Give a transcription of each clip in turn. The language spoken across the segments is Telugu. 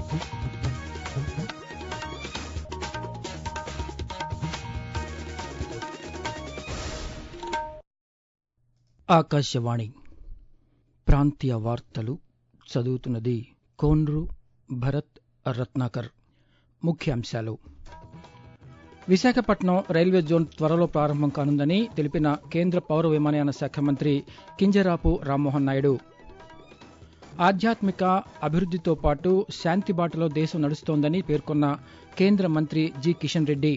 ఆకాశవాణి ప్రాంతీయ వార్తలు చదువుతున్నది కోన్రు భరత్ రత్నాకర్ ముఖ్యాంశాలు విశాఖపట్నం రైల్వే జోన్ త్వరలో ప్రారంభం కానుందని తెలిపిన కేంద్ర పౌర విమానయాన శాఖ మంత్రి కింజరాపు రామ్మోహన్ నాయుడు ఆధ్యాత్మిక అభివృద్దితో పాటు శాంతి బాటలో దేశం నడుస్తోందని పేర్కొన్న కేంద్ర మంత్రి జి కిషన్ రెడ్డి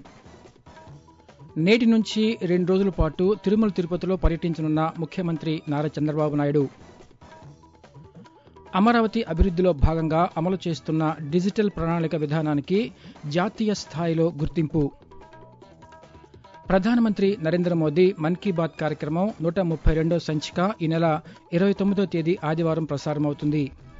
నేటి నుంచి రెండు రోజుల పాటు తిరుమల తిరుపతిలో పర్యటించనున్న ముఖ్యమంత్రి నారా చంద్రబాబు నాయుడు అమరావతి అభివృద్దిలో భాగంగా అమలు చేస్తున్న డిజిటల్ ప్రణాళిక విధానానికి జాతీయ స్థాయిలో గుర్తింపు ప్రధానమంత్రి నరేంద్ర మోదీ మన్ కీ బాత్ కార్యక్రమం నూట ముప్పై రెండో సంచిక ఈ నెల ఇరవై తొమ్మిదో తేదీ ఆదివారం ప్రసారమవుతుంది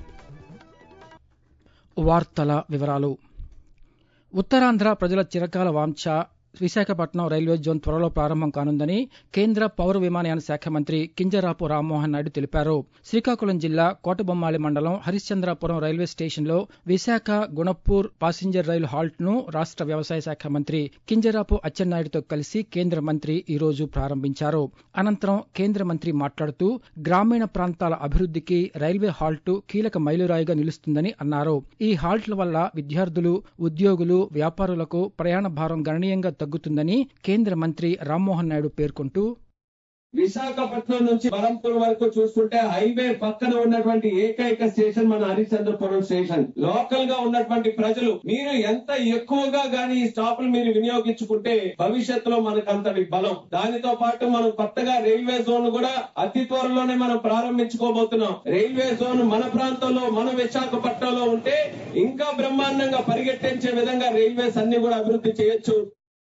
వార్తల వివరాలు ఉత్తరాంధ్ర ప్రజల చిరకాల వాంఛ విశాఖపట్నం రైల్వే జోన్ త్వరలో ప్రారంభం కానుందని కేంద్ర పౌర విమానయాన శాఖ మంత్రి కింజరాపు రామ్మోహన్ నాయుడు తెలిపారు శ్రీకాకుళం జిల్లా కోటబొమ్మాళి మండలం హరిశ్చంద్రాపురం రైల్వే స్టేషన్లో Visakha Gunupur passenger rail halt ను రాష్ట వ్యవసాయ శాఖ మంత్రి కింజరాపు అచ్చెన్నాయుడుతో కలిసి కేంద్ర మంత్రి ఈ రోజు ప్రారంభించారు అనంతరం కేంద్ర మంత్రి మాట్లాడుతూ గ్రామీణ ప్రాంతాల అభివృద్దికి రైల్వే హాల్ట్ కీలక మైలురాయిగా నిలుస్తుందని అన్నారు ఈ హాల్ట్ల వల్ల విద్యార్థులు ఉద్యోగులు వ్యాపారులకు ప్రయాణ భారం గణనీయంగా తగ్గుతుందని కేంద్ర మంత్రి రామ్మోహన్ నాయుడు పేర్కొంటూ విశాఖపట్నం నుంచి బరంపూర్ వరకు చూసుకుంటే హైవే పక్కన ఉన్నటువంటి ఏకైక స్టేషన్ మన హరిశ్చంద్రపురం స్టేషన్ లోకల్ గా ఉన్నటువంటి ప్రజలు మీరు ఎంత ఎక్కువగా గానీ ఈ స్టాపులు మీరు వినియోగించుకుంటే భవిష్యత్తులో మనకు అంతటి బలం దానితో పాటు మనం కొత్తగా రైల్వే జోన్ కూడా అతి త్వరలోనే మనం ప్రారంభించుకోబోతున్నాం రైల్వే జోన్ మన ప్రాంతంలో మన విశాఖపట్నంలో ఉంటే ఇంకా బ్రహ్మాండంగా పరిగెట్టించే విధంగా రైల్వేస్ అన్ని కూడా అభివృద్ధి చేయొచ్చు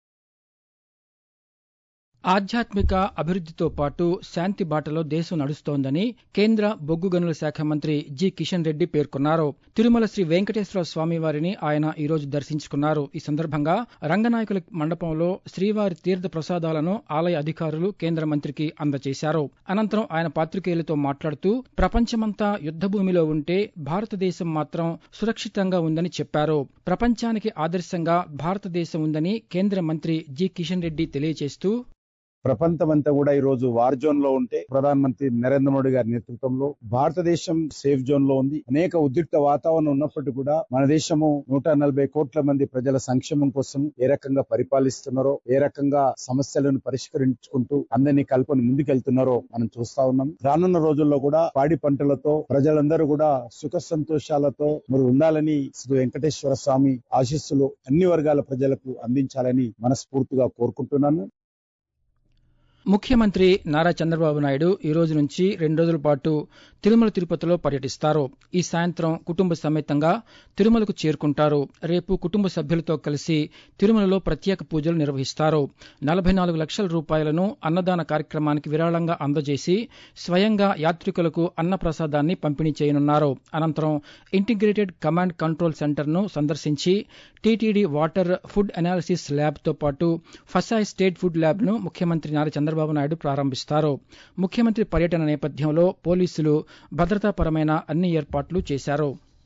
ఆధ్యాత్మిక అభివృద్దితో పాటు శాంతి బాటలో దేశం నడుస్తోందని కేంద్ర బొగ్గు గనుల శాఖ మంత్రి జి కిషన్ రెడ్డి పేర్కొన్నారు తిరుమల శ్రీ వెంకటేశ్వర స్వామి వారిని ఆయన ఈ రోజు దర్శించుకున్నారు ఈ సందర్భంగా రంగనాయకుల మండపంలో శ్రీవారి తీర్థ ప్రసాదాలను ఆలయ అధికారులు కేంద్ర మంత్రికి అందజేశారు అనంతరం ఆయన పాత్రికేయులతో మాట్లాడుతూ ప్రపంచమంతా యుద్దభూమిలో ఉంటే భారతదేశం మాత్రం సురక్షితంగా ఉందని చెప్పారు ప్రపంచానికి ఆదర్శంగా భారతదేశం ఉందని కేంద్ర మంత్రి జి కిషన్ రెడ్డి తెలియజేస్తూ ప్రపంచమంతా కూడా ఈ రోజు వార్ జోన్ లో ఉంటే ప్రధానమంత్రి నరేంద్ర మోడీ గారి నేతృత్వంలో భారతదేశం సేఫ్ జోన్ లో ఉంది అనేక ఉద్రిక్త వాతావరణం ఉన్నప్పటికీ కూడా మన దేశము నూట నలభై కోట్ల మంది ప్రజల సంక్షేమం కోసం ఏ రకంగా పరిపాలిస్తున్నారో ఏ రకంగా సమస్యలను పరిష్కరించుకుంటూ అందరినీ కలుపుని ముందుకెళ్తున్నారో మనం చూస్తా ఉన్నాం రానున్న రోజుల్లో కూడా పాడి పంటలతో ప్రజలందరూ కూడా సుఖ సంతోషాలతో మరి ఉండాలని శ్రీ వెంకటేశ్వర స్వామి ఆశీస్సులు అన్ని వర్గాల ప్రజలకు అందించాలని మనస్ఫూర్తిగా కోరుకుంటున్నాను ముఖ్యమంత్రి నారా చంద్రబాబు నాయుడు ఈ రోజు నుంచి రెండు రోజుల పాటు తిరుమల తిరుపతిలో పర్యటిస్తారు ఈ సాయంత్రం కుటుంబ సమేతంగా తిరుమలకు చేరుకుంటారు రేపు కుటుంబ సభ్యులతో కలిసి తిరుమలలో ప్రత్యేక పూజలు నిర్వహిస్తారు నలభై నాలుగు లక్షల రూపాయలను అన్నదాన కార్యక్రమానికి విరాళంగా అందజేసి స్వయంగా యాత్రికులకు అన్న ప్రసాదాన్ని పంపిణీ చేయనున్నారు అనంతరం ఇంటిగ్రేటెడ్ కమాండ్ కంట్రోల్ సెంటర్ను సందర్శించి టీటీడీ వాటర్ ఫుడ్ అనాలిసిస్ ల్యాబ్తో పాటు ఫసాయ్ స్టేట్ ఫుడ్ ల్యాబ్ను ముఖ్యమంత్రి నారా చంద్రబాబు నాయుడు ప్రారంభిస్తారు ముఖ్యమంత్రి పర్యటన నేపథ్యంలో పోలీసులు భద్రతాపరమైన అన్ని ఏర్పాట్లు చేశారు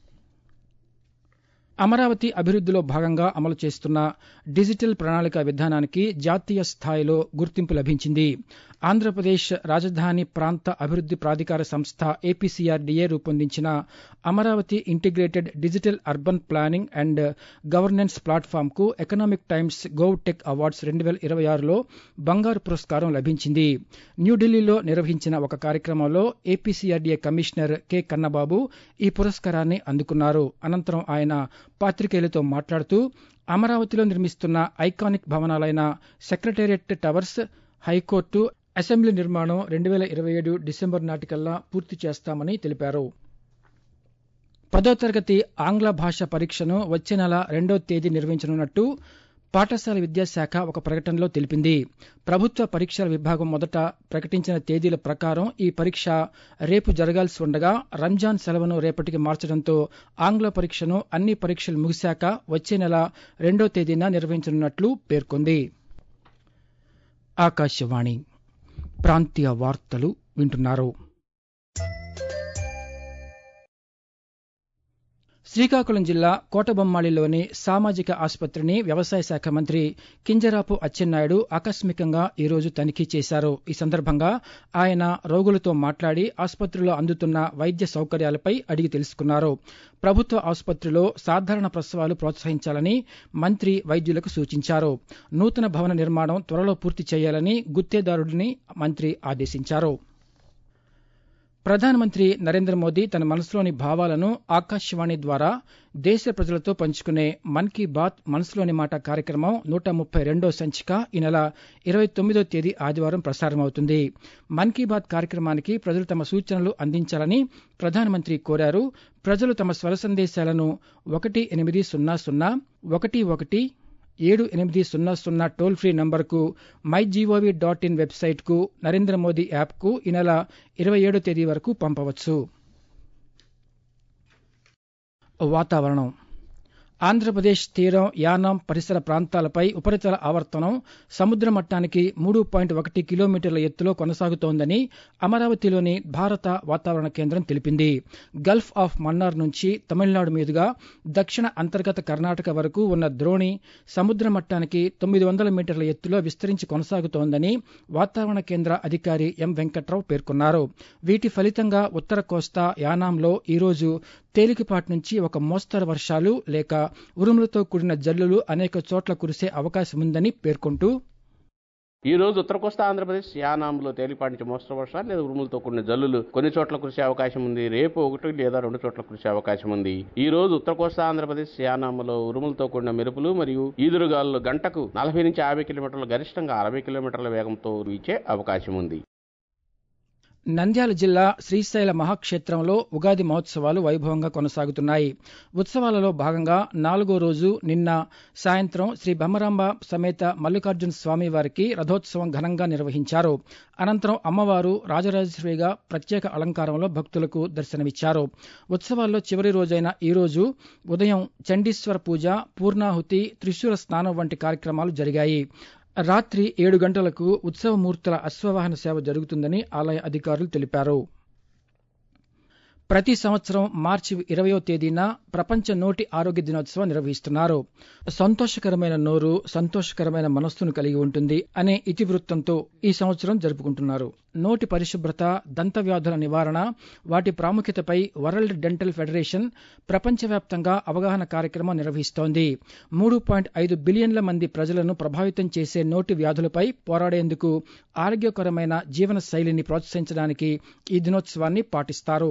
అమరావతి అభివృద్దిలో భాగంగా అమలు చేస్తున్న డిజిటల్ ప్రణాళిక విధానానికి జాతీయ స్థాయిలో గుర్తింపు లభించింది ఆంధ్రప్రదేశ్ రాజధాని ప్రాంత అభివృద్ది ప్రాధికార సంస్థ ఏపీసీఆర్డీఏ రూపొందించిన Amaravati integrated digital urban planning and governance platform కు Economic Times Gov Tech Awards రెండు వేల ఇరవై ఆరులో బంగారు పురస్కారం లభించింది న్యూఢిల్లీలో నిర్వహించిన ఒక కార్యక్రమంలో ఏపీసీఆర్డీఏ కమిషనర్ కె కన్నబాబు ఈ పురస్కారాన్ని అందుకున్నారు అనంతరం ఆయన పాత్రికేయులతో మాట్లాడుతూ అమరావతిలో నిర్మిస్తున్న ఐకానిక్ భవనాలైన సెక్రటేరియట్ టవర్స్ హైకోర్టు అసెంబ్లీ నిర్మాణం రెండు వేల ఇరవై ఏడు డిసెంబర్ నాటికల్లా పూర్తి చేస్తామని తెలిపారు పదో తరగతి ఆంగ్ల భాష పరీక్షను వచ్చే నెల రెండో తేదీ నిర్వహించనున్నట్టు పాఠశాల విద్యాశాఖ ఒక ప్రకటనలో తెలిపింది ప్రభుత్వ పరీక్షల విభాగం మొదట ప్రకటించిన తేదీల ప్రకారం ఈ పరీక్ష రేపు జరగాల్సి ఉండగా రంజాన్ సెలవును రేపటికి మార్చడంతో ఆంగ్ల పరీక్షను అన్ని పరీక్షలు ముగిశాక వచ్చే నెల రెండో తేదీన నిర్వహించనున్నట్లు పేర్కొంది ఆకాశవాణి ప్రాంతీయ వార్తలు వింటున్నారు శ్రీకాకుళం జిల్లా కోటబొమ్మాళిలోని సామాజిక ఆసుపత్రిని వ్యవసాయ శాఖ మంత్రి కింజరాపు అచ్చెన్నాయుడు ఆకస్మికంగా ఈరోజు తనిఖీ చేశారు ఈ సందర్భంగా ఆయన రోగులతో మాట్లాడి ఆసుపత్రిలో అందుతున్న వైద్య సౌకర్యాలపై అడిగి తెలుసుకున్నారు ప్రభుత్వ ఆసుపత్రిలో సాధారణ ప్రసవాలు ప్రోత్సహించాలని మంత్రి వైద్యులకు సూచించారు నూతన భవన నిర్మాణం త్వరలో పూర్తి చేయాలని గుత్తేదారుడిని మంత్రి ఆదేశించారు ప్రధానమంత్రి నరేంద్ర మోదీ తన మనసులోని భావాలను ఆకాశవాణి ద్వారా దేశ ప్రజలతో పంచుకునే మన్ కీ బాత్ మనసులోని మాట కార్యక్రమం నూట ముప్పై రెండో సంచిక ఈ నెల ఇరవై తొమ్మిదో తేదీ ఆదివారం ప్రసారమవుతుంది మన్ కీ బాత్ కార్యక్రమానికి ప్రజలు తమ సూచనలు అందించాలని ప్రధానమంత్రి కోరారు ప్రజలు తమ స్వర సందేశాలను ఒకటి ఎనిమిది సున్నా సున్నా ఒకటి ఒకటి ఏడు ఎనిమిది సున్నా సున్నా టోల్ ఫ్రీ నంబర్కు మై జీఓవీ డాట్ ఇన్ వెబ్సైట్కు నరేంద్ర మోదీ యాప్కు ఈ నెల ఇరవై ఏడో తేదీ వరకు పంపవచ్చు వాతావరణం ఆంధ్రప్రదేశ్ తీరం యానాం పరిసర ప్రాంతాలపై ఉపరితల ఆవర్తనం సముద్ర మట్టానికి మూడు పాయింట్ ఒకటి కిలోమీటర్ల ఎత్తులో కొనసాగుతోందని అమరావతిలోని భారత వాతావరణ కేంద్రం తెలిపింది గల్ఫ్ ఆఫ్ మన్నార్ నుంచి తమిళనాడు మీదుగా దక్షిణ అంతర్గత కర్ణాటక వరకు ఉన్న ద్రోణి సముద్ర మట్టానికి తొమ్మిది వందల మీటర్ల ఎత్తులో విస్తరించి కొనసాగుతోందని వాతావరణ కేంద్ర అధికారి ఎం వెంకట్రావు పేర్కొన్నారు వీటి ఫలితంగా ఉత్తర కోస్తా యానాంలో ఈరోజు తేలికపాటి నుంచి ఒక మోస్తరు వర్షాలు లేక ఉరుములతో కూడిన జల్లులు అనేక చోట్ల కురిసే అవకాశముందని పేర్కొంటూ ఈ రోజు ఉత్తర కోస్తా ఆంధ్రప్రదేశ్ యానాంలో తేలిపాటి నుంచి మోస్తరు వర్షాలు లేదా ఉరుములతో కూడిన జల్లులు కొన్ని చోట్ల కురిసే అవకాశం ఉంది రేపు ఒకటి లేదా రెండు చోట్ల కురిసే అవకాశం ఉంది ఈ రోజు ఉత్తర కోస్తా ఆంధ్రప్రదేశ్ యానాంలో ఉరుములతో కూడిన మెరుపులు మరియు ఈదురుగాలు గంటకు నలభై నుంచి యాభై కిలోమీటర్ల గరిష్టంగా అరవై కిలోమీటర్ల వేగంతో వీచే అవకాశం ఉంది నంద్యాల జిల్లా శ్రీశైల మహాక్షేత్రంలో ఉగాది మహోత్సవాలు వైభవంగా కొనసాగుతున్నాయి ఉత్సవాలలో భాగంగా నాలుగో రోజు నిన్న సాయంత్రం శ్రీ బమ్మరాంబ సమేత మల్లికార్జున స్వామి వారికి రథోత్సవం ఘనంగా నిర్వహించారు అనంతరం అమ్మవారు రాజరాజేశ్వరిగా ప్రత్యేక అలంకారంలో భక్తులకు దర్శనమిచ్చారు ఉత్సవాల్లో చివరి రోజైన ఈ రోజు ఉదయం చండీశ్వర పూజ పూర్ణాహుతి త్రిశూల స్నానం వంటి కార్యక్రమాలు జరిగాయి రాత్రి ఏడు గంటలకు ఉత్సవమూర్తుల అశ్వవాహన సేవ జరుగుతుందని ఆలయ అధికారులు తెలిపారు ప్రతి సంవత్సరం మార్చి ఇరవయో తేదీన ప్రపంచ నోటి ఆరోగ్య దినోత్సవం నిర్వహిస్తున్నారు సంతోషకరమైన నోరు సంతోషకరమైన మనస్సును కలిగి ఉంటుంది అనే ఇతివృత్తంతో ఈ సంవత్సరం జరుపుకుంటున్నారు నోటి పరిశుభ్రత దంత వ్యాధుల నివారణ వాటి ప్రాముఖ్యతపై వరల్డ్ డెంటల్ ఫెడరేషన్ ప్రపంచవ్యాప్తంగా అవగాహన కార్యక్రమం నిర్వహిస్తోంది మూడు పాయింట్ ఐదు బిలియన్ల మంది ప్రజలను ప్రభావితం చేసే నోటి వ్యాధులపై పోరాడేందుకు ఆరోగ్యకరమైన జీవన శైలిని ప్రోత్సహించడానికి ఈ దినోత్సవాన్ని పాటిస్తారు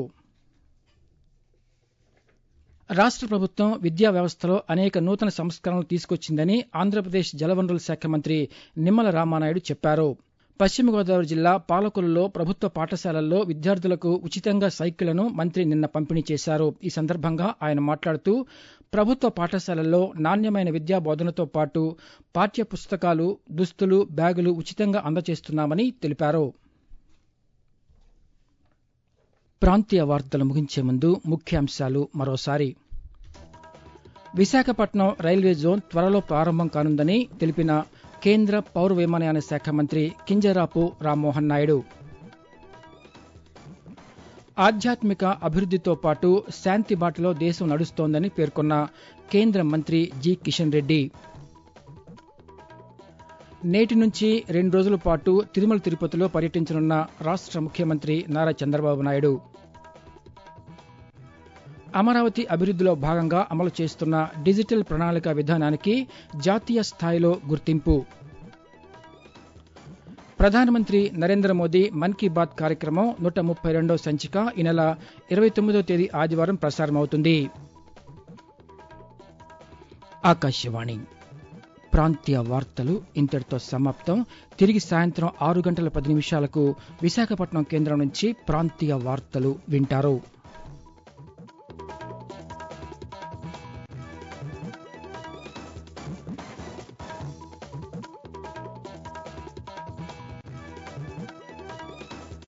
రాష్ట్ర ప్రభుత్వం విద్యా వ్యవస్థలో అనేక నూతన సంస్కరణలు తీసుకొచ్చిందని ఆంధ్రప్రదేశ్ జలవనరుల శాఖ మంత్రి నిమ్మల రామానాయుడు చెప్పారు పశ్చిమ గోదావరి జిల్లా పాలకొల్లులో ప్రభుత్వ పాఠశాలల్లో విద్యార్థులకు ఉచితంగా సైకిళ్లను మంత్రి నిన్న పంపిణీ చేశారు ఈ సందర్భంగా ఆయన మాట్లాడుతూ ప్రభుత్వ పాఠశాలల్లో నాణ్యమైన విద్యా బోధనతో పాటు పాఠ్య పుస్తకాలు దుస్తులు బ్యాగులు ఉచితంగా అందజేస్తున్నామని తెలిపారు ప్రాంతీయ వార్తలు ముగించే ముందు ముఖ్యాంశాలు మరోసారి విశాఖపట్నం రైల్వే జోన్ త్వరలో ప్రారంభం కానుందని తెలిపిన కేంద్ర పౌర విమానయాన శాఖ మంత్రి కింజరాపు రామ్మోహన్ నాయుడు ఆధ్యాత్మిక అభివృద్దితో పాటు శాంతి బాటలో దేశం నడుస్తోందని పేర్కొన్న కేంద్ర మంత్రి జి కిషన్ రెడ్డి నేటి నుంచి రెండు రోజుల పాటు తిరుమల తిరుపతిలో పర్యటించనున్న రాష్ట్ర ముఖ్యమంత్రి నారా చంద్రబాబు నాయుడు అమరావతి అభివృద్దిలో భాగంగా అమలు చేస్తున్న డిజిటల్ ప్రణాళిక విధానానికి జాతీయ స్థాయిలో గుర్తింపు ప్రధానమంత్రి నరేంద్ర మోదీ మన్ కీ బాత్ కార్యక్రమం నూట ముప్పై రెండో సంచిక ఈ నెల ఇరవై తొమ్మిదో తేదీ ఆదివారం ప్రసారమవుతుంది ఆకాశవాణి ప్రాంతీయ వార్తలు ఇంతటితో సమాప్తం తిరిగి సాయంత్రం ఆరు గంటల పది నిమిషాలకు విశాఖపట్నం కేంద్రం నుంచి ప్రాంతీయ వార్తలు వింటారు